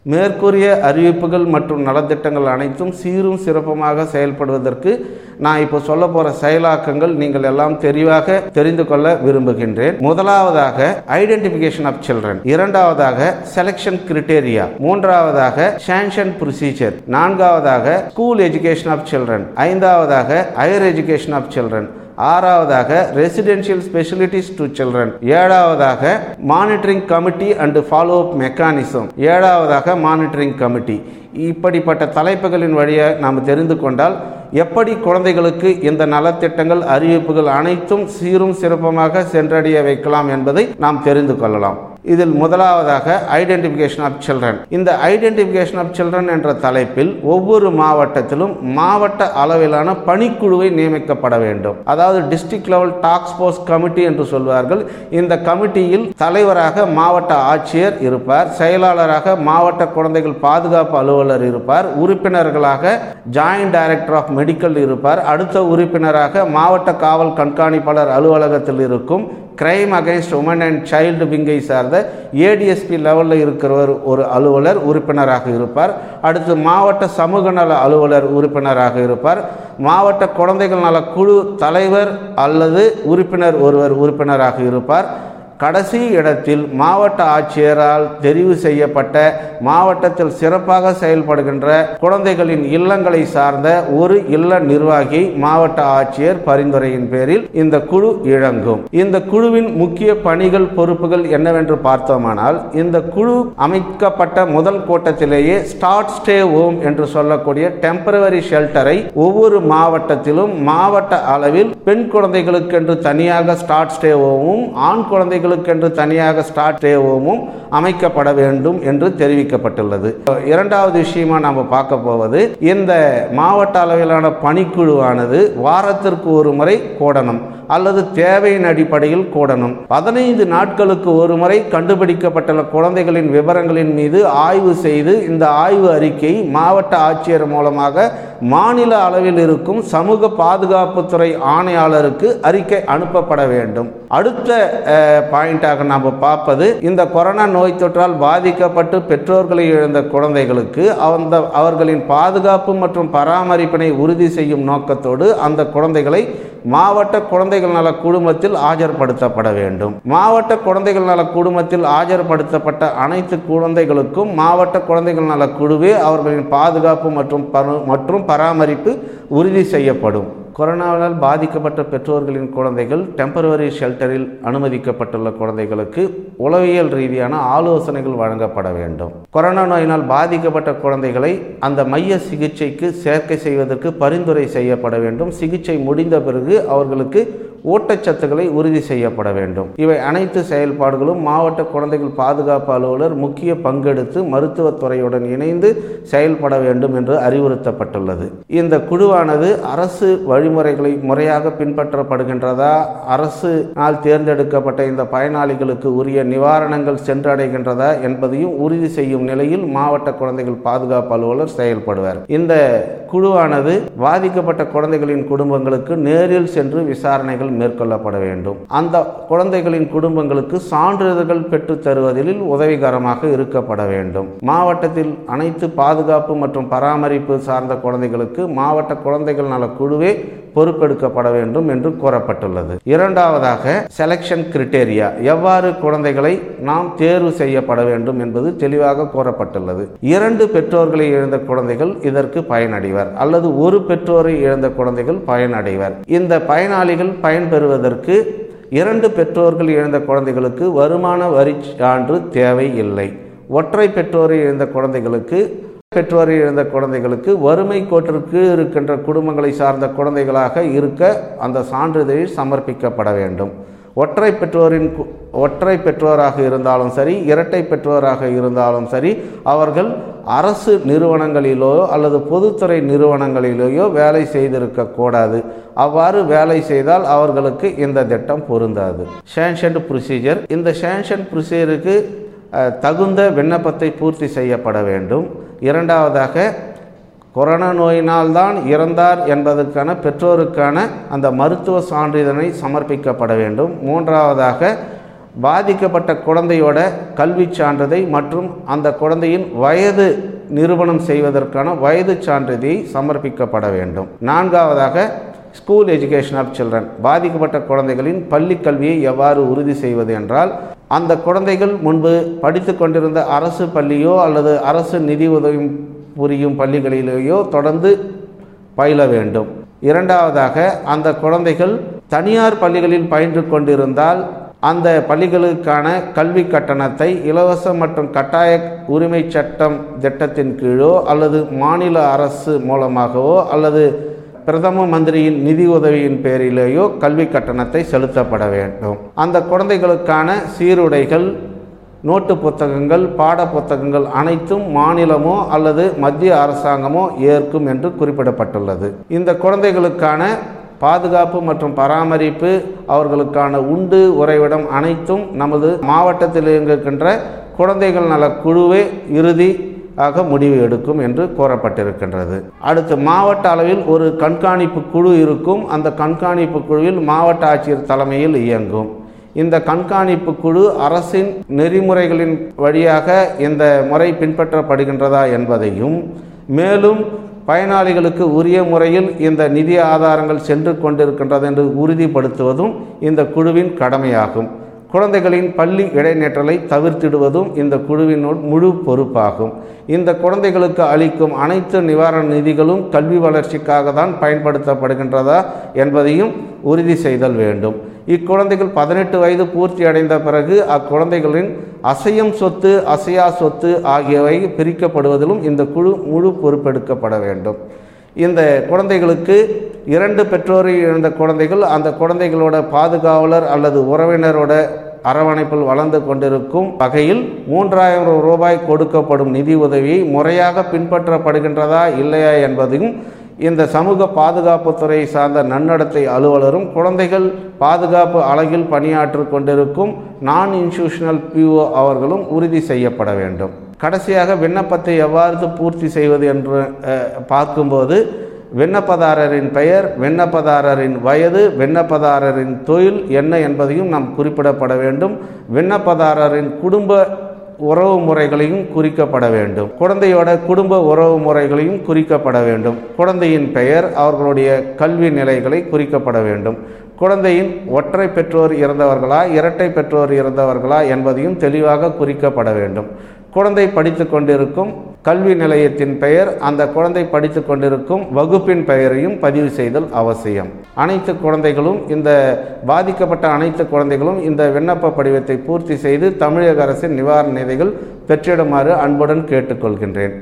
மேற்கூறிய அறிவிப்புகள் மற்றும் நலத்திட்டங்கள் அனைத்தும் சீரும் சிறப்புமாக செயல்படுவதற்கு நான் இப்போ சொல்ல போற செயலாக்கங்கள் நீங்கள் எல்லாம் தெளிவாக தெரிந்து கொள்ள விரும்புகின்றேன் முதலாவதாக ஐடென்டிபிகேஷன் ஆஃப் சில்ட்ரன் இரண்டாவதாக செலெக்ஷன் கிரிட்டேரியா மூன்றாவதாக சாங்ஷன் ப்ரொசீஜர் நான்காவதாக ஸ்கூல் எஜுகேஷன் ஆஃப் சில்ட்ரன் ஐந்தாவதாக ஹையர் எஜுகேஷன் ஆஃப் சில்ட்ரன் ஆறாவதாக ரெசிடென்ஷியல் ஸ்பெஷலிட்டிஸ் டு சில்ட்ரன் ஏழாவதாக monitoring committee and follow up mechanism ஏழாவதாக மானிட்டரிங் கமிட்டி இப்படிப்பட்ட தலைப்புகளின் வழியாக நாம் தெரிந்து கொண்டால் எப்படி குழந்தைகளுக்கு இந்த நலத்திட்டங்கள் அறிவிப்புகள் அனைத்தும் சீரும் சிறப்பமாக சென்றடைய வைக்கலாம் என்பதை நாம் தெரிந்து கொள்ளலாம் இதில் முதலாவதாக ஐடென்டிஃபிகேஷன் ஆஃப் சில்ட்ரன் இந்த ஐடென்டிஃபிகேஷன் ஆஃப் சில்ட்ரன் என்ற தலைப்பில் ஒவ்வொரு மாவட்டத்திலும் மாவட்ட அளவிலான பணிக்குழுவை நியமிக்கப்பட வேண்டும் அதாவது district level task force committee என்று சொல்வார்கள் இந்த கமிட்டியில் தலைவராக மாவட்ட ஆட்சியர் இருப்பார் செயலாளராக மாவட்ட குழந்தைகள் பாதுகாப்பு அலுவலர் இருப்பார் உறுப்பினர்களாக ஜாயிண்ட் டைரக்டர் ஆஃப் மெடிக்கல் இருப்பார் அடுத்த உறுப்பினராக மாவட்ட காவல் கண்காணிப்பாளர் அலுவலகத்தில் இருக்கும் crime against women and child விங்கை சார்ந்த ஏடிஎஸ்பி லெவலில் இருக்கிறவர் ஒரு அலுவலர் உறுப்பினராக இருப்பார் அடுத்து மாவட்ட சமூக நல அலுவலர் உறுப்பினராக இருப்பார் மாவட்ட குழந்தைகள் நல குழு தலைவர் அல்லது உறுப்பினர் ஒருவர் உறுப்பினராக இருப்பார் கடைசி இடத்தில் மாவட்ட ஆட்சியரால் தெரிவு செய்யப்பட்ட மாவட்டத்தில் சிறப்பாக செயல்படுகின்ற குழந்தைகளின் இல்லங்களை சார்ந்த ஒரு இல்ல நிர்வாகி மாவட்ட ஆட்சியர் பரிந்துரையின் பேரில் இந்த குழு இழங்கும் இந்த குழுவின் முக்கிய பணிகள் பொறுப்புகள் என்னவென்று பார்த்தோமானால் இந்த குழு அமைக்கப்பட்ட முதல் கூட்டத்திலேயே ஸ்டார்ட் ஸ்டே ஹோம் என்று சொல்லக்கூடிய டெம்பரவரி ஷெல்டரை ஒவ்வொரு மாவட்டத்திலும் மாவட்ட அளவில் பெண் குழந்தைகளுக்கு என்று தனியாக ஸ்டார்ட் ஸ்டே ஹோமும் ஆண் குழந்தைகளுக்கு என்று தனியாக ஸ்டார்ட் ஸ்டே ஹோமும் அமைக்கப்பட வேண்டும் என்று தெரிவிக்கப்பட்டுள்ளது இரண்டாவது விஷயமா நாம் பார்க்க போவது இந்த மாவட்ட அளவிலான பணிக்குழுவானது வாரத்திற்கு ஒரு முறை கூடணும் அல்லது தேவையின் அடிப்படையில் கூடணும் பதினைந்து நாட்களுக்கு ஒரு முறை கண்டுபிடிக்கப்பட்டுள்ள குழந்தைகளின் விவரங்களின் மீது ஆய்வு செய்து இந்த ஆய்வு அறிக்கை மாவட்ட ஆட்சியர் மூலமாக மாநில அளவில் இருக்கும் சமூக பாதுகாப்புத்துறை ஆணையாளருக்கு அறிக்கை அனுப்பப்பட வேண்டும் அடுத்த பாயிண்டாக நாம் பார்ப்பது இந்த கொரோனா நோய் தொற்றால் பாதிக்கப்பட்டு பெற்றோர்களை இழந்த குழந்தைகளுக்கு அந்த அவர்களின் பாதுகாப்பு மற்றும் பராமரிப்பினை உறுதி செய்யும் நோக்கத்தோடு அந்த குழந்தைகளை மாவட்ட குழந்தைகள் நல குழுமத்தில் ஆஜர்படுத்தப்பட வேண்டும் மாவட்ட குழந்தைகள் நல குழுமத்தில் ஆஜர்படுத்தப்பட்ட அனைத்து குழந்தைகளுக்கும் மாவட்ட குழந்தைகள் நல குழுவே அவர்களின் பாதுகாப்பு மற்றும் மற்றும் பராமரிப்பு உறுதி செய்யப்படும் கொரோனாவால் பாதிக்கப்பட்ட பெற்றோர்களின் குழந்தைகள் டெம்பரவரி ஷெல்டரில் அனுமதிக்கப்பட்டுள்ள குழந்தைகளுக்கு உளவியல் ரீதியான ஆலோசனைகள் வழங்கப்பட வேண்டும் கொரோனா நோயினால் பாதிக்கப்பட்ட குழந்தைகளை அந்த மைய சிகிச்சைக்கு சேர்க்கை செய்வதற்கு பரிந்துரை செய்யப்பட வேண்டும் சிகிச்சை முடிந்த பிறகு அவர்களுக்கு ஊட்டச்சத்துக்களை உறுதி செய்யப்பட வேண்டும் இவை அனைத்து செயல்பாடுகளும் மாவட்ட குழந்தைகள் பாதுகாப்பு அலுவலர் முக்கிய பங்கெடுத்து மருத்துவத்துறையுடன் இணைந்து செயல்பட வேண்டும் என்று அறிவுறுத்தப்பட்டுள்ளது இந்த குழுவானது அரசு வழிமுறைகளை முறையாக பின்பற்றப்படுகின்றதா அரசுனால் தேர்ந்தெடுக்கப்பட்ட இந்த பயனாளிகளுக்கு உரிய நிவாரணங்கள் சென்றடைகின்றதா என்பதையும் உறுதி செய்யும் நிலையில் மாவட்ட குழந்தைகள் பாதுகாப்பு அலுவலர் செயல்படுவார் இந்த குழுவானது பாதிக்கப்பட்ட குழந்தைகளின் குடும்பங்களுக்கு நேரில் சென்று விசாரணைகள் மேற்கொள்ளப்பட வேண்டும் அந்த குழந்தைகளின் குடும்பங்களுக்கு சான்றிதழ்கள் பெற்றுத் தருவதில் உதவிகரமாக இருக்கப்பட வேண்டும் மாவட்டத்தில் அனைத்து பாதுகாப்பு மற்றும் பராமரிப்பு சார்ந்த குழந்தைகளுக்கு மாவட்ட குழந்தைகள் நல குழுவே பொறுப்பெடுக்கப்பட வேண்டும் என்று கூறப்பட்டுள்ளது இரண்டாவதாக செலெக்ஷன் கிரிட்டேரியா எவ்வாறு குழந்தைகளை நாம் தேர்வு செய்யப்பட வேண்டும் என்பது தெளிவாக கூறப்பட்டுள்ளது இரண்டு பெற்றோர்களை இழந்த குழந்தைகள் இதற்கு பயனடைவர் அல்லது ஒரு பெற்றோரை இழந்த குழந்தைகள் பயனடைவர் இந்த பயனாளிகள் பயன்பெறுவதற்கு இரண்டு பெற்றோர்கள் இழந்த குழந்தைகளுக்கு வருமான வரி சான்று தேவை இல்லை ஒற்றை பெற்றோரை இழந்த குழந்தைகளுக்கு பெற்றோரை இழந்த குழந்தைகளுக்கு வறுமை கோட்டிற்கு இருக்கின்ற குடும்பங்களை சார்ந்த குழந்தைகளாக இருக்க அந்த சான்றிதழில் சமர்ப்பிக்கப்பட வேண்டும் ஒற்றை பெற்றோரின் ஒற்றை பெற்றோராக இருந்தாலும் சரி இரட்டை பெற்றோராக இருந்தாலும் சரி அவர்கள் அரசு நிறுவனங்களிலோ அல்லது பொதுத்துறை நிறுவனங்களிலேயோ வேலை செய்திருக்க கூடாது அவ்வாறு வேலை செய்தால் அவர்களுக்கு இந்த திட்டம் பொருந்தாது சேன்ஷன் ப்ரொசீஜர் இந்த சேன்ஷன் ப்ரொசீஜருக்கு தகுந்த விண்ணப்பத்தை பூர்த்தி செய்யப்பட வேண்டும் இரண்டாவதாக கொரோனா நோயினால்தான் இறந்தார் என்பதற்கான பெற்றோருக்கான அந்த மருத்துவ சான்றிதழை சமர்ப்பிக்கப்பட வேண்டும் மூன்றாவதாக பாதிக்கப்பட்ட குழந்தையோட கல்வி சான்றிதழ் மற்றும் அந்த குழந்தையின் வயது நிரூபணம் செய்வதற்கான வயது சான்றிதழை சமர்ப்பிக்கப்பட வேண்டும் நான்காவதாக ஸ்கூல் எஜுகேஷன் ஆஃப் சில்ட்ரன் பாதிக்கப்பட்ட குழந்தைகளின் பள்ளி கல்வியை எவ்வாறு உறுதி செய்வது என்றால் அந்த குழந்தைகள் முன்பு படித்து கொண்டிருந்த அரசு பள்ளியோ அல்லது அரசு நிதி உதவி புரியும் பள்ளிகளிலேயோ தொடர்ந்து பயில வேண்டும் இரண்டாவதாக அந்த குழந்தைகள் தனியார் பள்ளிகளில் பயின்று கொண்டிருந்தால் அந்த பள்ளிகளுக்கான கல்வி கட்டணத்தை இலவச மற்றும் கட்டாய உரிமை சட்டம் திட்டத்தின் கீழோ அல்லது மாநில அரசு மூலமாகவோ அல்லது பிரதம மந்திரியின் நிதி உதவியின் பேரிலேயோ கல்வி கட்டணத்தை செலுத்தப்பட வேண்டும் அந்த குழந்தைகளுக்கான சீருடைகள் நோட்டு புத்தகங்கள் பாட புத்தகங்கள் அனைத்தும் மாநிலமோ அல்லது மத்திய அரசாங்கமோ ஏற்கும் என்று குறிப்பிடப்பட்டுள்ளது இந்த குழந்தைகளுக்கான பாதுகாப்பு மற்றும் பராமரிப்பு அவர்களுக்கான உண்டு உறைவிடம் அனைத்தும் நமது மாவட்டத்தில் இயங்குகின்ற குழந்தைகள் நல குழுவே இறுதி ஆக முடிவு எடுக்கும் என்று கூறப்பட்டிருக்கின்றது அடுத்து மாவட்ட அளவில் ஒரு கண்காணிப்பு குழு இருக்கும் அந்த கண்காணிப்பு குழுவில் மாவட்ட ஆட்சியர் தலைமையில் இயங்கும் இந்த கண்காணிப்பு குழு அரசின் நெறிமுறைகளின் வழியாக இந்த முறை பின்பற்றப்படுகின்றதா என்பதையும் மேலும் பயனாளிகளுக்கு உரிய முறையில் இந்த நிதி ஆதாரங்கள் சென்று கொண்டிருக்கின்றது என்று உறுதிப்படுத்துவதும் இந்த குழுவின் கடமையாகும் குழந்தைகளின் பள்ளி இடைநிற்றலை தவிர்த்திடுவதும் இந்த குழுவின் முழு பொறுப்பாகும் இந்த குழந்தைகளுக்கு அளிக்கும் அனைத்து நிவாரண நிதிகளும் கல்வி வளர்ச்சிக்காக தான் பயன்படுத்தப்படுகின்றதா என்பதையும் உறுதி செய்தல் வேண்டும் இக்குழந்தைகள் பதினெட்டு வயது பூர்த்தி அடைந்த பிறகு அக்குழந்தைகளின் அசையும் சொத்து அசையா சொத்து ஆகியவை பிரிக்கப்படுவதிலும் இந்த குழு முழு பொறுப்பெடுக்கப்பட வேண்டும் இந்த குழந்தைகளுக்கு இரண்டு பெற்றோரை இழந்த குழந்தைகள் அந்த குழந்தைகளோட பாதுகாவலர் அல்லது உறவினரோட அரவணைப்பில் வளர்ந்து கொண்டிருக்கும் வகையில் மூன்றாயிரம் ரூபாய் கொடுக்கப்படும் நிதி உதவியை முறையாக பின்பற்றப்படுகின்றதா இல்லையா என்பதையும் இந்த சமூக பாதுகாப்புத்துறை சார்ந்த நன்னடத்தை அலுவலரும் குழந்தைகள் பாதுகாப்பு அலகில் பணியாற்றி கொண்டிருக்கும் நான் இன்ஸ்டியூஷனல் பிஓ அவர்களும் உறுதி செய்யப்பட வேண்டும் கடைசியாக விண்ணப்பத்தை எவ்வாறு பூர்த்தி செய்வது என்று பார்க்கும்போது விண்ணப்பதாரரின் பெயர் விண்ணப்பதாரரின் வயது விண்ணப்பதாரரின் தொழில் என்ன என்பதையும் நாம் குறிப்பிடப்பட வேண்டும் விண்ணப்பதாரரின் குடும்ப உறவு முறைகளையும் குறிக்கப்பட வேண்டும் குழந்தையோட குடும்ப உறவு முறைகளையும் குறிக்கப்பட வேண்டும் குழந்தையின் பெயர் அவர்களுடைய கல்வி நிலைகளை குறிக்கப்பட வேண்டும் குழந்தையின் ஒற்றை பெற்றோர் இறந்தவர்களா இரட்டை பெற்றோர் இறந்தவர்களா என்பதையும் தெளிவாக குறிக்கப்பட வேண்டும் குழந்தை படித்து கொண்டிருக்கும் கல்வி நிலையத்தின் பெயர் அந்த குழந்தை படித்து கொண்டிருக்கும் வகுப்பின் பெயரையும் பதிவு செய்தல் அவசியம் அனைத்து குழந்தைகளும் இந்த பாதிக்கப்பட்ட அனைத்து குழந்தைகளும் இந்த விண்ணப்ப படிவத்தை பூர்த்தி செய்து தமிழக அரசின் நிவாரண நிதிகள் பெற்றிடுமாறு அன்புடன் கேட்டுக்கொள்கின்றேன்